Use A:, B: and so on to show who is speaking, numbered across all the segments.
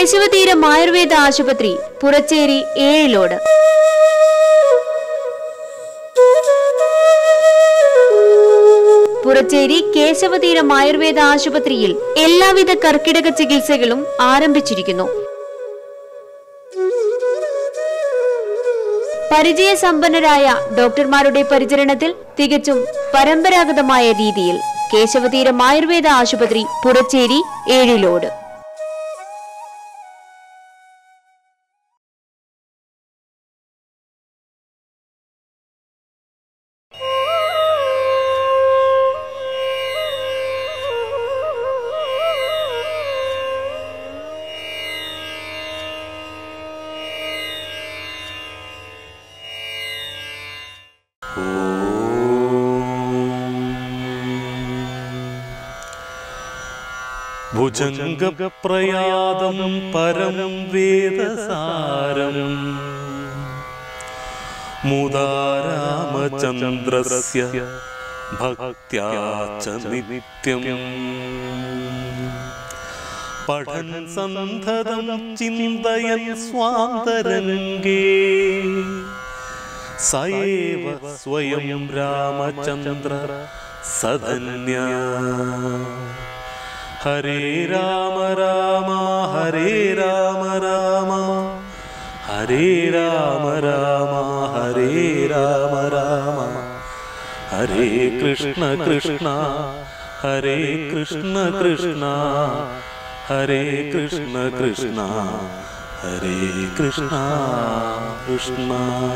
A: കേശവതീരം ആയുർവേദ ആശുപത്രി പുറച്ചേരി ഏഴിലോട് പുറച്ചേരി കേശവതീരം ആയുർവേദ ആശുപത്രിയിൽ എല്ലാവിധ കർക്കിടക ചികിത്സകളും ആരംഭിച്ചിരിക്കുന്നു പരിചയസമ്പന്നരായ ഡോക്ടർമാരുടെ പരിചരണത്തിൽ തികച്ചും പരമ്പരാഗതമായ രീതിയിൽ കേശവതീരം ആയുർവേദ ആശുപത്രി പുറച്ചേരി ഏഴിലോട്
B: ഭുജംഗപ്രയാദം പരം വേദസാരം മുദാരാമചന്ദ്രസ്യ ഭക്ത്യാ ച നിത്യം പഠൻ സന്ധതം ചിന്തയൻ സ്വാന്തരംഗേ സയേവ സ്വയം രാമചന്ദ്ര സധന്യ ഹരേ രാമ രാമ ഹരേ രാമ രാമ ഹരേ രാമ രാമ ഹരേ രാമ രാമ ഹരേ കൃഷ്ണ കൃഷ്ണ ഹരേ കൃഷ്ണ കൃഷ്ണ ഹരേ കൃഷ്ണ കൃഷ്ണ ഹരേ കൃഷ്ണ കൃഷ്ണ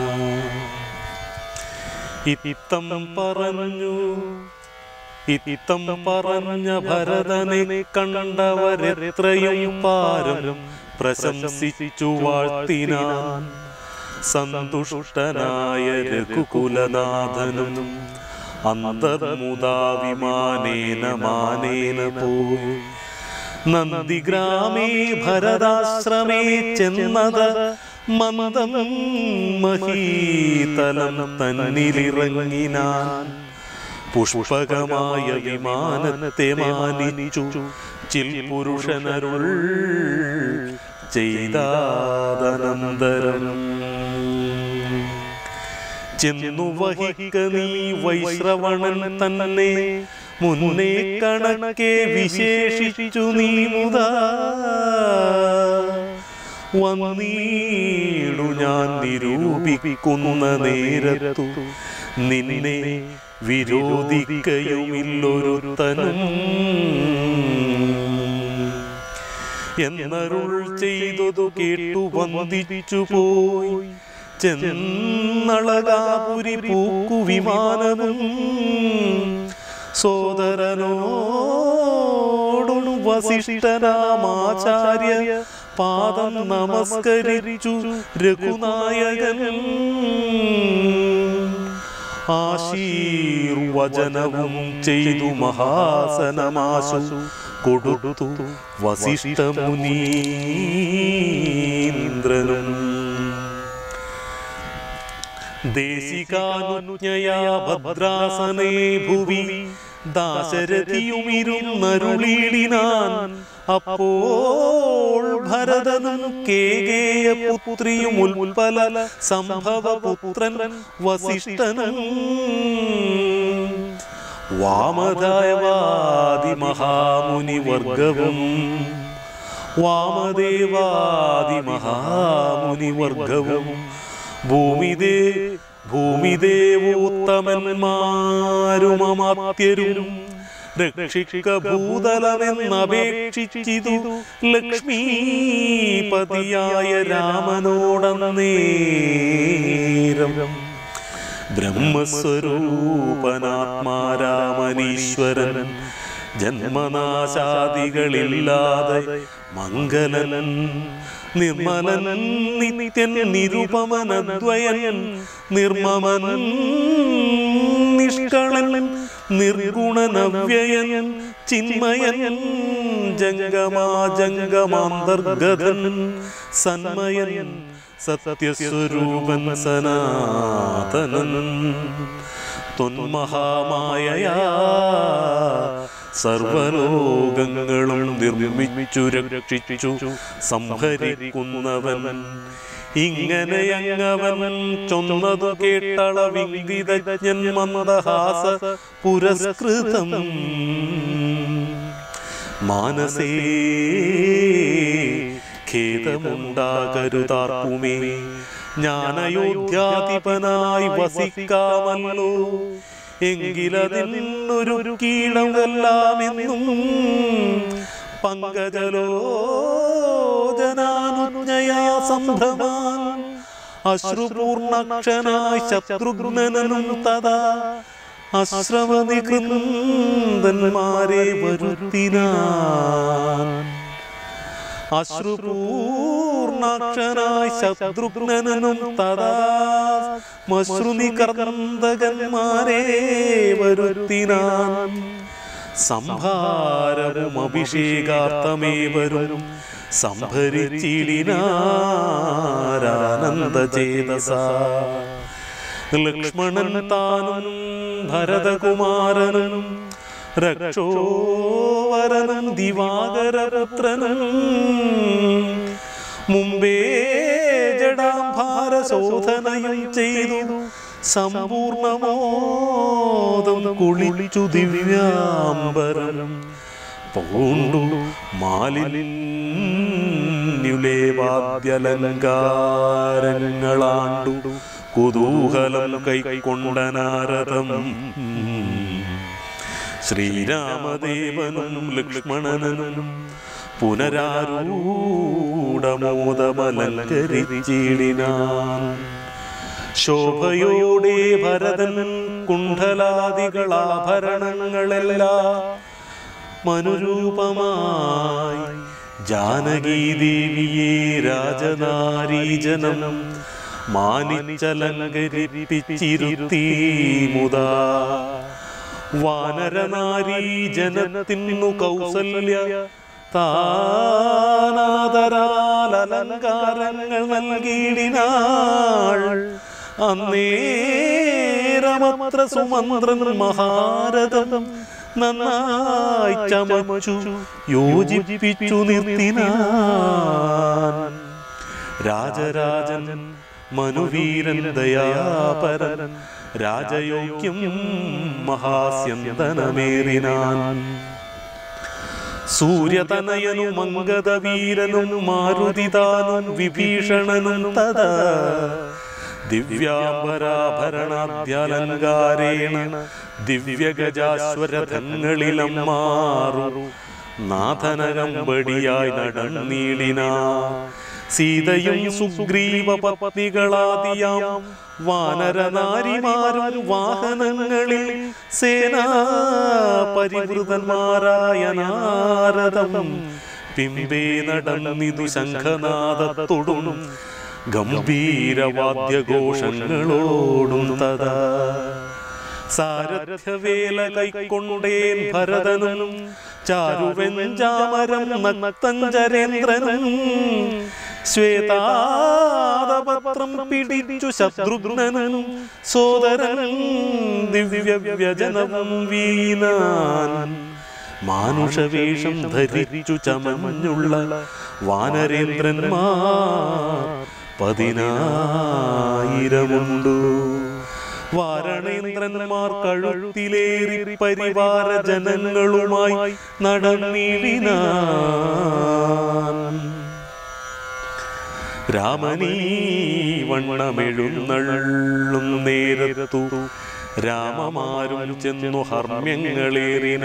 B: ഇത്തം പറഞ്ഞു ഇത്തം പറഞ്ഞ ഭരതനെ കണ്ടവരെത്രയും പാരം പ്രശംസിച്ചു വാഴ്ത്തിനാൻ സന്തുഷ്ടനായ രഘുകുലനാഥനും അന്തർമുദാ വിമാനേന മാനേന പോയി നന്ദിഗ്രാമേ ഭരതാശ്രമേ ചെന്നത് മന്ദം മഹീതലം തന്നിലിറങ്ങിനാൻ പുഷ്പകമായ വിമാനത്തെ മാനിച്ചു ചിൽ പുരുഷനരുൾ ചെയ്താതനന്തരം ചെന്നു വഹിക്ക നീ വൈശ്രവണൻ തന്നെ മുന്നേ കണക്കെ വിശേഷിച്ചു നീ മുതാ വന്നീടു ഞാൻ നിരൂപിക്കുന്ന നേരത്തു നിന്നെ വിരോധിക്കയുമില്ലൊരുത്തനും എന്നരുൾ ചെയ്തതു കേട്ടു വന്ദിച്ചു പോയി ചെന്നളകാപുരി പൂക്കു വിമാനവും സോദരനോടും വസിഷ്ഠരാമാചാര്യ പാദം നമസ്കരിച്ചു രഘുനായകൻ ആശീർവചനവും ചെയ്തു മഹാസനമാശു കൊടുത്തു വസിഷ്ഠമുനീന്ദ്രനും ദേശികാനുജ്ഞയാ ഭദ്രാസനേ ഭുവി ദാശരഥിയുമിരുന്നരുളീടിനാൻ അപ്പോൾ ഭരതനും കേകേയ പുത്രിയും ഉൽപ്പല സംഭവ പുത്രൻ വസിഷ്ഠനും വാമദേവാദി മഹാമുനി വർഗവും വാമദേവാദി മഹാമുനി വർഗവും ഭൂമിദേ ഭൂമിദേവോത്തമന്മാരുമമാത്യരും രക്ഷിക്ക ഭൂതലമെന്നപേക്ഷിച്ചിതു ലക്ഷ്മീപതിയായ രാമനോടന്നേരം ബ്രഹ്മസ്വരൂപനാത്മാരാമനീശ്വരൻ ജന്മനാശാദികളില്ലാതെ മംഗലൻ നിർമ്മലൻ നിത്യൻ നിരുപമനദ്വയൻ നിർമ്മമൻ നിഷ്കളൻ നിർഗുണനവ്യയൻ ചിന്മയൻ ജംഗമാജംഗമാന്തർഗതൻ സന്മയൻ സത്യസ്വരൂപൻ സനാതനൻ ത്വന്മഹാമായയാ സർവലോകങ്ങളും നിർമ്മിച്ചു രക്ഷിച്ചു സംഹരിക്കുന്നവൻ ഇങ്ങനെയങ്ങവൻ ചൊന്നതു കേട്ടള വിവിധജ്ഞൻ മന്ദഹാസ പുരസ്കൃതം മാനസേ ഖേദമുണ്ടാകരുതാർക്കുമേ ഞാനയോധ്യാധിപനായി വസിക്കാമല്ലോ എങ്കിലതിനൊരു കീഴമെല്ലാമെന്നും പങ്കജലോചനാനുജ്ഞയാ സംഭ്രമാൻ അശ്രുപൂർണക്ഷനായി ശത്രുഘ്നനും തഥാ അശ്രവനികൃന്ദന്മാരെ വരുത്തിനാൻ അശ്രുപൂർണാക്ഷനായി ശത്രുഘ്നനും തഥാ മശ്രുനികർന്ദകന്മാരെ വരുത്തിനാൻ സംഭാരവും അഭിഷേകാർത്ഥമേ വരും സംഭരിച്ചിടിനാരാനന്ദചേതസ ലക്ഷ്മണൻ താനും ഭരതകുമാരനും രക്ഷോവരനും ദിവാകരപുത്രനും മുമ്പേ ജഡാംഭാരശോധനയും ചെയ്തു സമ്പൂർണമോദം കുളിച്ചു ദിവ്യാംബരം പൂണ്ടു മാലിന്യുലേവാദ്യലങ്കാരങ്ങളാണ്ടു കുതൂഹലം കൈക്കൊണ്ട നാരദം ശ്രീരാമദേവനും ലക്ഷ്മണനും പുനരാരൂഢമോദമലങ്കരിച്ചിടിനാൻ ശോഭയോടെ ഭരതൻ കുണ്ഠലാദികളാഭരണങ്ങളെല്ലാം മനുരൂപമായി ജാനകീ ദേവിയെ രാജനാരീജനം മാനിച്ചലങ്കരിപ്പിച്ചിരുത്തി മുതാ വാനരനാരീജനത്തിനു കൗസല്യ താനാദരാൽ അലങ്കാരങ്ങൾ നൽകിയിടിനാൾ അന്നേരമത്ര സുമന്ത്രൻ മഹാരഥം നന്നായി ചമച്ചു യോജിപ്പിച്ചു നിർത്തിനാൻ രാജരാജൻ മനുവീരൻ ദയാപരൻ രാജയോഗ്യം മഹാസ്യന്തനമേറിനാൻ സൂര്യതനയനു മംഗതവീരനും മാരുതിതാനും വിഭീഷണനും തഥാ ദിവ്യാംബരാഭരണാദ്യലങ്കാരേണ ദിവ്യഗജാശ്വരഥങ്ങളിലം മാറു നാഥനകമ്പടിയായി നടന്നീടിന സീതയും സുഗ്രീവ പത്നികളാദിയാം വാനരനാരിമാരും വാഹനങ്ങളിൽ സേനാ പരിവൃതന്മാരായ നാരദം പിമ്പേ നടന്നിതു ശംഖനാദത്തോടും ഗംഭീരവാദ്യഘോഷങ്ങളോടും തഥാ സാരഥ്യവേല കൈക്കൊണ്ടേൻ ഭരതനും ചാരുവെഞ്ചാമരം നക്തഞ്ചരേന്ദ്രനും ശ്വേതാദപത്രം പിടിച്ചു ശത്രുഘ്നനും സോദരൻ ദിവ്യവ്യജനവും വീനാൻ മാനുഷവേഷം ധരിച്ചു ചമഞ്ഞുള്ള വാനരേന്ദ്രന്മാർ പതിനായിരമുണ്ടു വാരണേന്ദ്രന്മാർ കഴുത്തിലേറി പരിവാര ജനങ്ങളുമായി നടന്നിടിനാൻ രാമനീ വണ്ണമെഴുന്നള്ളും നേരത്തു രാമമാരും ചെന്നു ഹർമ്യങ്ങളേറിന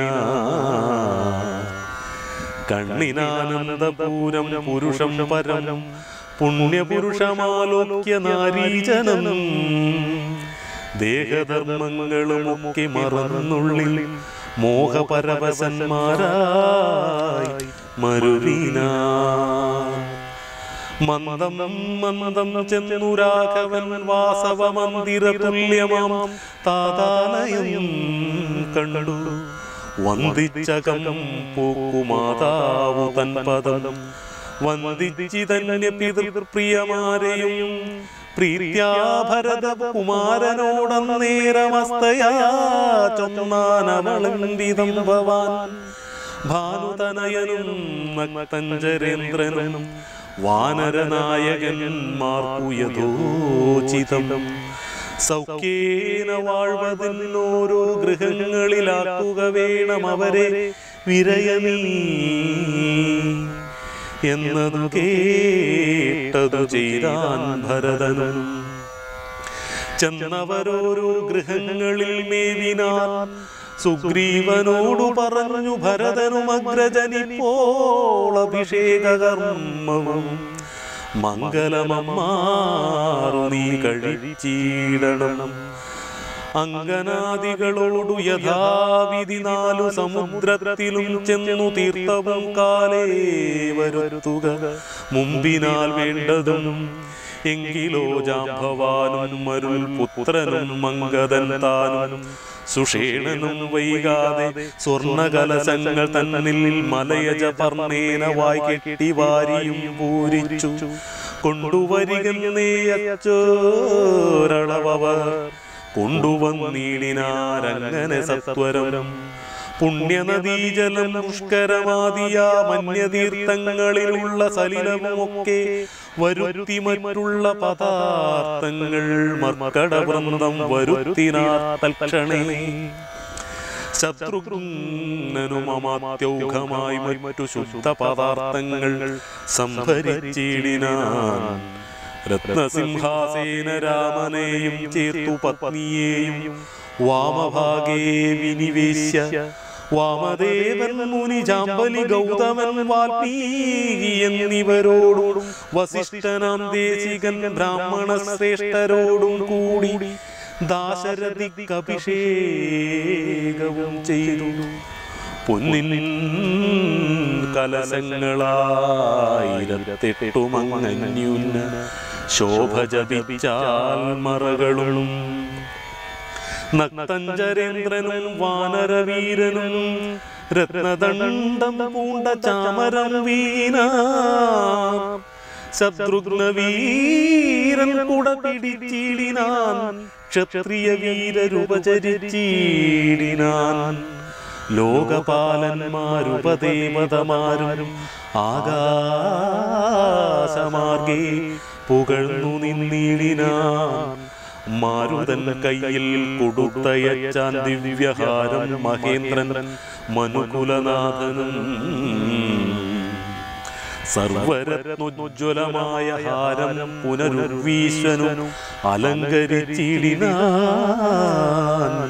B: കണ്ണിനാനന്ദപൂരം പുരുഷം പരം പുണ്യപുരുഷമാലോക്യ നാരീജനം ദേഹധർമ്മങ്ങളുമൊക്കെ മറന്നുള്ളിൽ മോഹപരവശന്മാരായി മരുവീന മന്ദം മന്ദം ചെന്നു രാഘവൻ വാസവ മന്ദിര തുല്യമാം താതാലയം കണ്ടു വന്ദിച്ചകം പൂക്കുമാതാവു തൻ പദം വന്ദിച്ചിതന്യ പിതൃപ്രിയമാരെയും പ്രീത്യാ ഭരത കുമാരനോടന്നേരമസ്തയാ ചൊന്നാനവളംബിതം ഭവാൻ ഭാനുതനയനും നക്തഞ്ചരേന്ദ്രനും വാനരനായകന്മാർക്കു യഥോചിതം സൗഖ്യേന വാഴ്വതിനോരോ ഗൃഹങ്ങളിലാക്കുക വേണം അവരെ വിരയമീ എന്നതു കേട്ടതു ചെയ്താൻ ഭരതനും ചെന്നവരോരോ ഗൃഹങ്ങളിൽ മേവിനാൻ സുഗ്രീവനോടു പറഞ്ഞു ഭരതനും അഗ്രജനിപ്പോൾ അഭിഷേക കർമ്മവും മംഗലമമ്മാറു നീ കഴിച്ചിടണം അങ്കനാദികളോടു യഥാവിധി നാലു സമുദ്രത്തിലും ചെന്നു തീർത്ഥവും കാലേ വരുത്തുക മുമ്പിനാൽ വേണ്ടതും എങ്കിലോ ജാംഭവാനും മരുൾ പുത്രനും മങ്കദൻ താനും സുഷേണനും വൈകാതെ സ്വർണകലശങ്ങൾ തന്നിൽ മലയജ പർണേന വായി കെട്ടി വാരിയും പൂരിച്ചു കൊണ്ടുവരികന്നേ അച്ചോരളവർ കൊണ്ടുവന്നീടിനാരങ്ങനെ സത്വരം പുണ്യനദീജലം പുഷ്കരമാതിയ മന്യതീർത്ഥങ്ങളിലുള്ള സലിലമൊക്കെ വരുത്തി മറ്റുള്ള പദാർത്ഥങ്ങൾ മർക്കടവൃന്ദം വരുത്തിനാ തൽക്ഷണേ ശത്രുഘ്നനും അമാത്യൗഘമായി മറ്റു ശുദ്ധ പദാർത്ഥങ്ങൾ സംഭരിച്ചിടിനാൻ രത്നസിംഹാസേന രാമനെയും ചേർത്തു പത്നിയെയും വാമഭാഗേ വിനിവേശ്യ വാമദേവൻ മുനി ജാമ്പലി ഗൗതമൻ വാൽമീകി എന്നിവരോടും വസിഷ്ഠനാം ദേശികൻ ബ്രാഹ്മണ ശ്രേഷ്ഠരോടും കൂടി ദാശരഥിക്ക് അഭിഷേകവും ചെയ്തു പൊന്നിൻ കലശങ്ങളായിരത്തെട്ടു മങ്ങന്യുന്ന ശോഭ ജപിച്ചാൽ മറകളും നക്തഞ്ചരേന്ദ്രനും വാനരവീരനും രത്നദണ്ഡം പൂണ്ട ചാമരം വീണ ശത്രുഘ്നവീരൻ കുട പിടിച്ചിടിനാൻ ക്ഷത്രിയ വീരരുപചരിച്ചിടിനാൻ ലോകപാലന്മാരുപദേവതമാരും ആകാശമാർഗേ പുകഴ്ന്നു നിന്നിടിനാൻ മാരുതൻ കയ്യിൽ കൊടുത്തയച്ചാൻ ദിവ്യഹാരം മഹേന്ദ്രൻ മനുകുലനാഥനും സർവരത്നോജ്വലമായ ഹാരം പുനരുർവീശ്വനും അലങ്കരിച്ചിടിനാൻ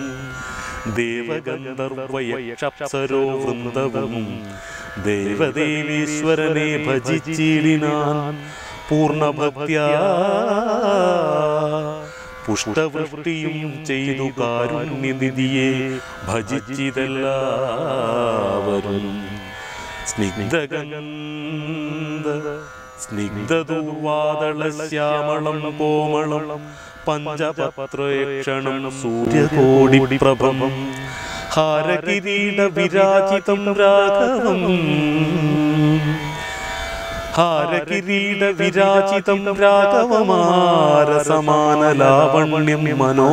B: ദേവഗന്ധർവയക്ഷപ്സരോ വൃന്ദവും ദേവദേവീശ്വരനെ ഭജിച്ചിടിനാൻ പൂർണ്ണഭക്ത്യാ പുഷ്ടവൃഷ്ടിയും ചെയ്തു കാരുണ്യനിധിയെ ഭജിച്ചിതെല്ലാവരും സ്നിഗ്ധഗന്ധ സ്നിഗ്ധദൂർവാദള ശ്യാമളം കോമളം പഞ്ചപത്രേക്ഷണം സൂര്യകോടി പ്രഭം ഹാരകിരീട വിരാജിതം രാഘവം ഹാരകിരീട വിരാജിതം രാഘവമാര സമാന ലാവണ്യം മനോ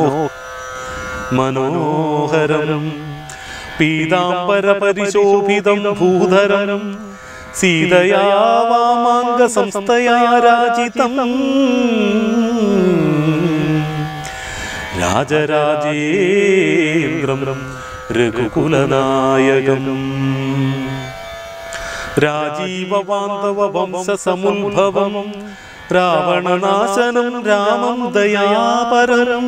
B: മനോഹരം പീതാംബര പരിശോഭിതം ഭൂധരം സീതയാ വാമാംഗ സംസ്ഥയാ രാജിതം രാജരാജേന്ദ്രം രഘുകുലനായകം രാജീവവാന്തവ വംശസമുദ്ഭവം രാവണനാശനം രാമം ദയാപരം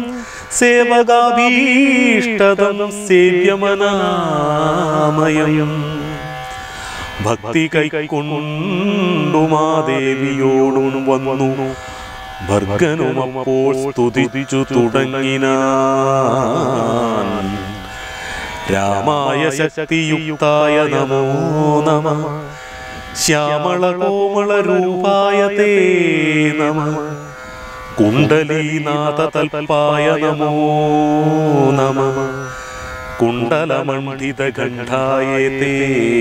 B: സേവകാഭീഷ്ടതം സേവ്യമനാമയം ഭക്തി കൈക്കൊണ്ടുമാദേവിയോടും വന്നു ഭർഗനുമപ്പോൾ സ്തുതിച്ചു തുടങ്ങിനാൻ രാമായ ശക്തിയുക്തായ നമോ നമ ശ്യാമള കോമള രൂപായ തേ നമ കുണ്ടലീനാഥ തൽപായ നമോ നമ കുണ്ടലമണ്ഡിത ഖണ്ഡായ തേ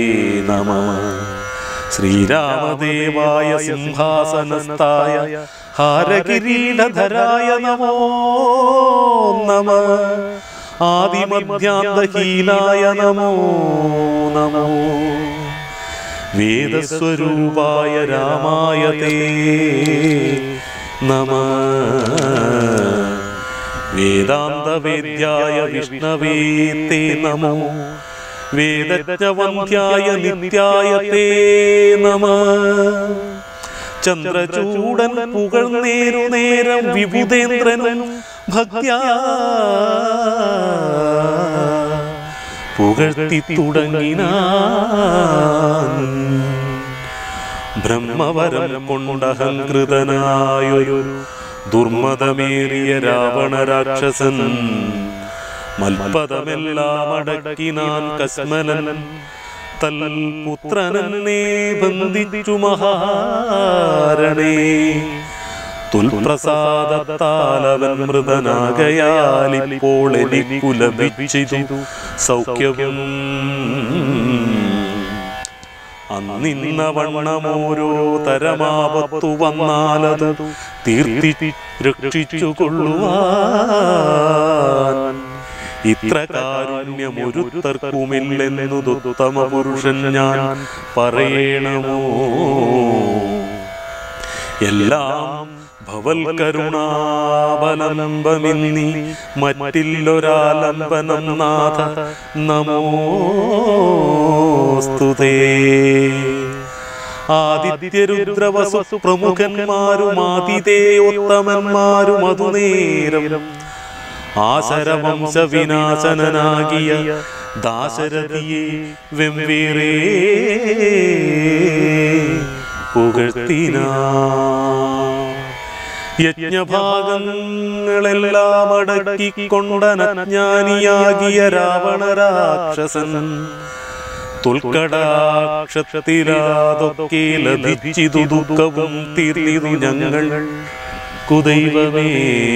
B: നമ ശ്രീരാമദേവായ സിംഹാസനസ്ഥായ ഹാരകിരീടധരായ നമോ നമ ആദിമധ്യാന്തഹീനായ നമോ നമോ വേദസ്വരൂപായ രാമായ തേ നമ വേദാന്തവേദ്യായ വിഷ്ണവേ തേ നമോ വേദജ്ഞവന്ധ്യായ നിത്യായ തേ നമ ചന്ദ്രചൂടൻ പുകഴ്ന്നേരു നേരം വിഭുതേന്ദ്രനും ഭക്യാ പുകഴ്ത്തി തുടങ്ങിനാൻ ബ്രഹ്മവരം കൊണ്ടഹങ്കൃതനായൊരു ദുർമതമേറിയ രാവണ രാക്ഷസൻ മൽപദമെല്ലാം അടക്കിനാൻ കസ്മലൻ തൽ പുത്രനെന്നെ ബന്ധിച്ചു മഹാരണേ തുൽപ്രസാദത്താലവൻ മൃതനാകയാൽ ഇപ്പോൾ എനിക്കു ലഭിച്ചിതു സൗഖ്യവും അന്നിന്ന വണ്ണമോരോ തരമാപത്തു വന്നാലത് തീർത്തി രക്ഷിച്ചു കൊള്ളുവാൻ ഇത്ര കാരുണ്യമൊരുത്തർക്കുമില്ലെന്നു ദുത്തമ പുരുഷൻ ഞാൻ പറയണമോ എല്ലാം ഭവൽ കരുണാവലംബമിന്നി മറ്റില്ലൊരാലംബനം നാഥ നമോസ്തുതേ ആദിത്യരുദ്രവസു പ്രമുഖന്മാരും ആതിഥേയോത്തമന്മാരും അതുനേരം ആശരവംശ വിനാശനനാകിയ ദാശരഥിയെ വെമ്പേറേ പുകഴ്ത്തിന യജ്ഞഭാഗങ്ങളെല്ലാം അടക്കിക്കൊണ്ടനജ്ഞാനിയാകിയ രാവണ രാക്ഷസൻ തുൽക്കടാക്ഷത്തിലാതൊക്കെ ലഭിച്ചിതു ദുഃഖവും തീർന്നിതു ഞങ്ങൾ കുദൈവമേ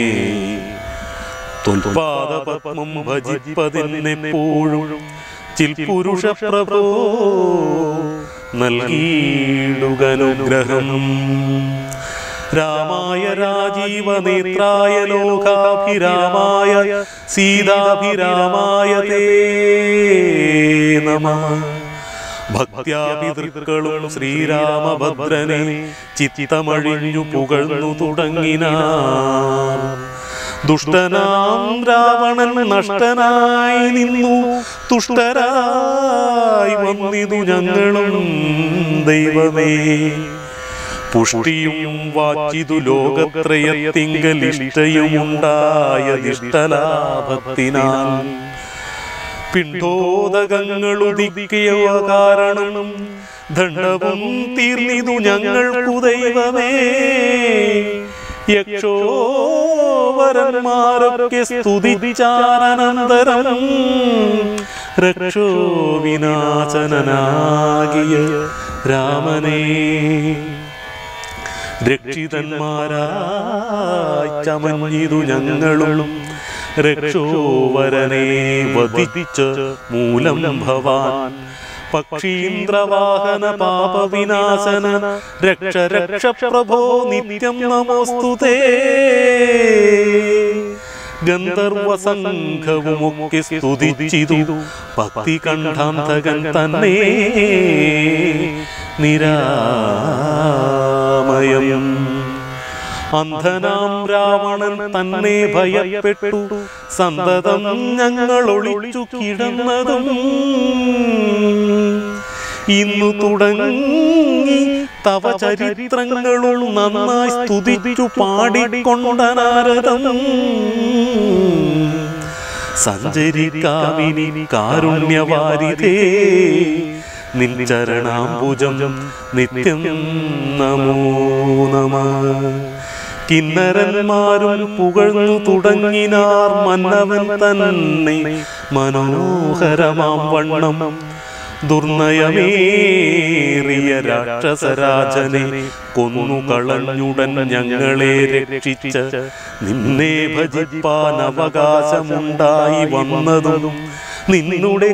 B: തുൽപാദപത്മം ഭജിപ്പതിനെപ്പോഴും ചിൽപുരുഷ പ്രഭോ നൽകിയിടുകനുഗ്രഹം രാമായ രാജീവനേത്രായ ലോകാഭിരാമായ സീതാഭിരാമായ തേ നമ ഭക്ത്യാപിതൃക്കളും ശ്രീരാമഭദ്രനെ ചിത്തമഴിഞ്ഞു പുകഴ്ന്നു തുടങ്ങിന ദുഷ്ടനാം രാവണൻ നഷ്ടനായി നിന്നു തുഷ്ടരായി വന്നിതു ഞങ്ങളും ദൈവമേ പുഷ്ടിയും വാച്ചിതു ലോകത്രയത്തിങ്കലിഷ്ടയുമുണ്ടായ ദിഷ്ടലാഭത്തിനാൽ പിണ്ഡോദകങ്ങളുദിക്കിയ കാരണം ദണ്ഡവും തീർന്നിതു ഞങ്ങൾക്കു ദൈവമേ യക്ഷോവരന്മാരൊക്കെ സ്തുതിച്ചാനന്തരം രക്ഷോ വിനാശനനാകിയ രാമനേ രക്ഷിതന്മാരായി ചമഞ്ഞിതു ഞങ്ങളും രക്ഷോവരനെ വധിച്ച മൂലം ഭവാൻ പക്ഷീന്ദ്രവാഹന പാപവിനാശന രക്ഷ രക്ഷ പ്രഭോ നിത്യം നമോസ്തുതേ ഗന്ധർവസംഘവുമൊക്കെ സ്തുതിച്ചിതു ഭക്തി കണ്ഠാന്തകൻ തന്നെ നിരാമയം അന്ധനാം രാവണൻ തന്നെ ഭയപ്പെട്ടു സന്തതം ഞങ്ങൾ ഒളിച്ചു കിടന്നതും ഇന്നു തുടങ്ങി തവ ചരിത്രങ്ങളും നന്നായി സ്തുതിച്ചു പാടിക്കൊണ്ടനാരദം സഞ്ചരിക്കാമിനി കാരുണ്യവാരിതേ നിൻ ചരണാംബുജം നിത്യം നമോ നമ കിന്നരന്മാരും പുകഴ്ന്നു തുടങ്ങിനാർ മന്നവൻ തന്നെ മനോഹരമാം വണ്ണം ദുർനയമേറിയ രാക്ഷസരാജനെ കൊന്നു കളഞ്ഞുടൻ ഞങ്ങളെ രക്ഷിച്ച നിന്നെ ഭജിപ്പാൻ അവകാശമുണ്ടായി വന്നതും നിന്നുടെ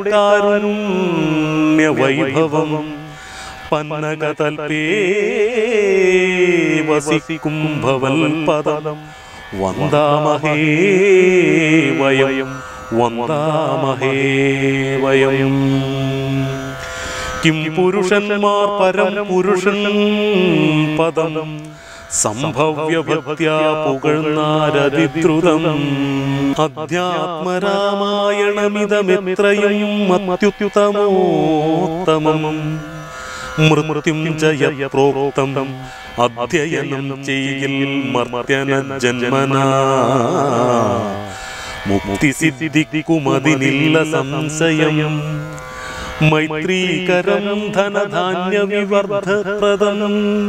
B: കാരുണ്യ വൈഭവം പന്നകതൽപേ വസിക്കും ഭവൽ പദം വന്ദാമഹേ വയം വന്ദാമഹേ വയം കിം പുരുഷന്മാർ പരം പുരുഷൻ പദം സംഭവ്യഭക്ത്യാ പുകഴ്ന്നാരതിദ്രുതം അധ്യാത്മരാമായണമിതമെത്രയും അത്യുത്തമോത്തമം മൃത്യുഞ്ജയ പ്രോക്തം അധ്യയനം ചെയ്യിൽ മർത്യന ജന്മന മുക്തി സിദ്ധിക്കുമതിനില്ല സംശയം മൈത്രീകരം ധനധാന്യ വിവർദ്ധപ്രദം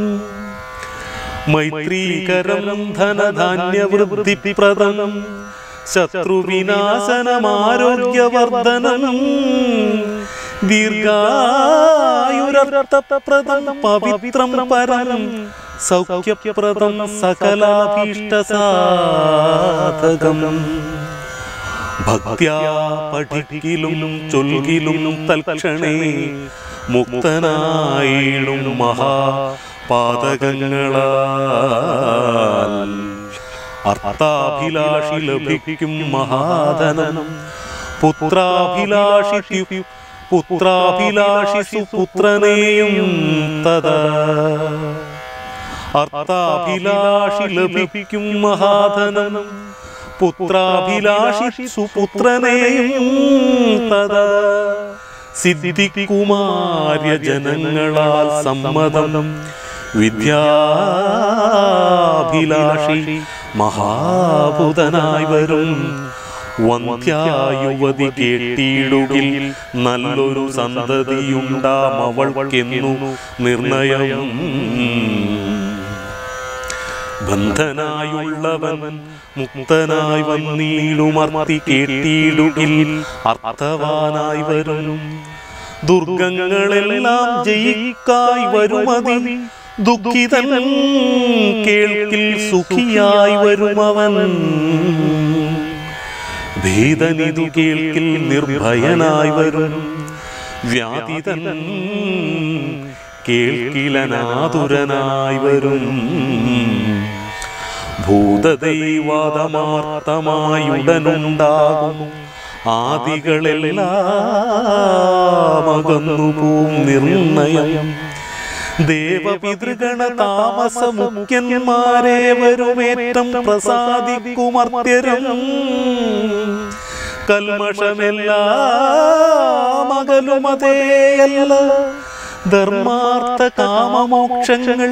B: മൈത്രീകരം ധനധാന്യവൃദ്ധിപ്രദം ശത്രുവിനാശനമാരോഗ്യവർദ്ധനം ദീർഘായുരർത്ഥപ്രദം പവിത്രം പരം സൗഖ്യപ്രദം സകലാഭീഷ്ടസാധകം ഭക്ത്യാ പഠിക്കിലും ചൊൽകിലും തൽക്ഷണേ മുക്തനായിടും മഹാപാതകങ്ങളാൽ അർത്ഥാഭിലാഷി ലഭിക്കും മഹാധനം പുത്രാഭിലാഷി പുത്രാഭിലാഷി സുപുത്രനെയും തഥാ അർത്ഥാഭിലാഷി ലഭിക്കും മഹാധനം പുത്രാഭിലാഷി സുപുത്രനെയും തഥാ സിദ്ധികുമാര്യ ജനങ്ങളാൽ സമ്മതം വിദ്യാഭിലാഷി മഹാഭൂതനായി വരും വന്ധ്യായുവതി കേട്ടിടുകിൽ നല്ലൊരു സന്തതിയുണ്ടാം അവൾക്കെന്നു നിർണയം ബന്ധനായുള്ളവൻ മുക്തനായി വന്നീടുമർത്തി കേട്ടിടുകിൽ അർത്ഥവാനായി വരും ദുർഗങ്ങളെല്ലാം ജയിക്കായി വരുമതി ദുഃഖിതൻ കേൾക്കിൽ സുഖിയായി വരുമവൻ ഭേദനിതു കേൾക്കിൽ നിർഭയനായി വരും വ്യാധിതൻ കേൾക്കിലനാതുരനായി വരും ഭൂതദൈവാദമാർത്തമായുടനുണ്ടാകും ആദികളെല്ലാം അകന്നു പോം നിർണയം ദേവപിതൃഗണ താമസ മുഖ്യന്മാരെ വരുമേറ്റം പ്രസാദിക്കുമർത്യരം കൽമഷമെല്ലാം അകലുമതേയല്ല ധർമാർത്ഥ കാമമോക്ഷങ്ങൾ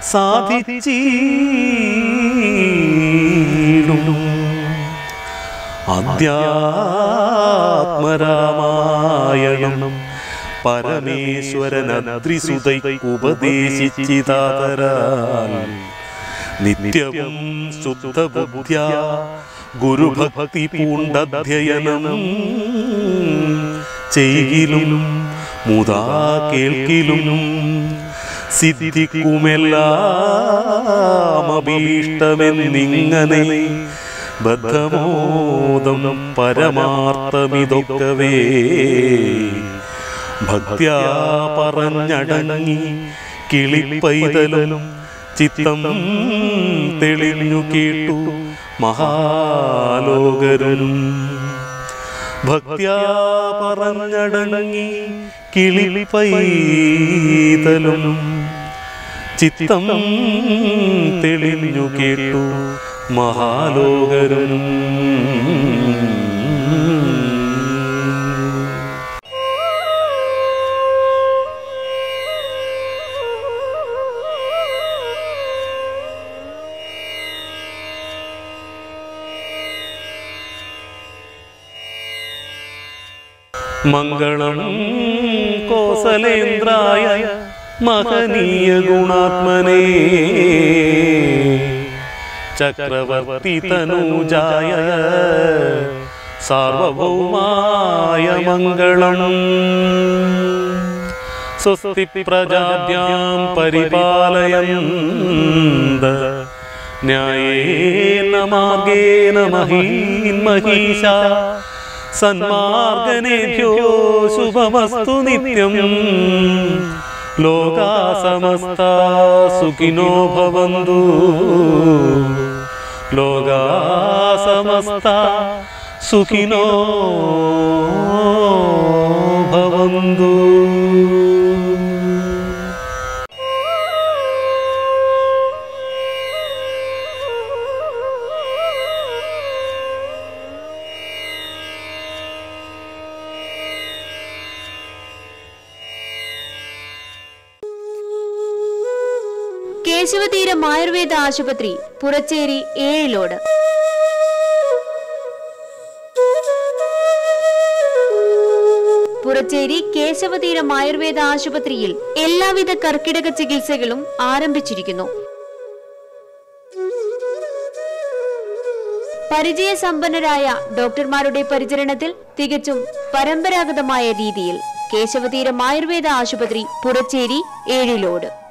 B: സാധിച്ചീടും അധ്യാത്മരാമായണം പരമേശ്വരനദ്രിസുതൈ ഉപദേശിച്ചിതാതരാൽ നിത്യവും ശുദ്ധബുദ്ധ്യ ഗുരുഭക്തി പൂണ്ടധ്യയനം ചെയ്യിലും മുതാ കേൾക്കിലും സിദ്ധിക്കുമെല്ലാം അഭീഷ്ടമെന്നിങ്ങനെ ബദ്ധമോദം പരമാർത്ഥമിതൊക്കവേ ഭക്ത്യാ പറഞ്ഞടങ്ങി കിളിപ്പൈതലും ചിത്തം തെളിഞ്ഞു കേട്ടു മഹാലോകരും ഭക്ത്യാ പറഞ്ഞടങ്ങി കിളിപ്പൈതലും ചിത്തം തെളിഞ്ഞു കേട്ടു മഹാലോകരും മംഗളം കോസലേന്ദ്രായ മഹനീയ ഗുണാത്മനേ ചക്രവർത്തി തനൂജായ സാർവഭൗമായ മംഗളം സ്വസ്തി പ്രജാഭ്യാം പരിപാലയന്ത ന്യായേന മാർഗേണ മഹീൻ മഹീശ സന്മാർഗനേഭ്യോ ശുഭമസ്തു നിത്യം ലോകാ സമസ്ത സുഖിനോ ഭവന്തു ലോകാ സമസ്ത സുഖിനോ ഭവന്തു
A: കേശവതീരം ആയുർവേദ ആശുപത്രി പുറച്ചേരി ഏഴിലോട് പുറച്ചേരി കേശവതീരം ആയുർവേദ ആശുപത്രിയിൽ എല്ലാവിധ കർക്കിടക ചികിത്സകളും ആരംഭിച്ചിരിക്കുന്നു പരിചയസമ്പന്നരായ ഡോക്ടർമാരുടെ പരിചരണത്തിൽ തികച്ചും പരമ്പരാഗതമായ രീതിയിൽ കേശവതീരം ആയുർവേദ ആശുപത്രി പുറച്ചേരി ഏഴിലോട്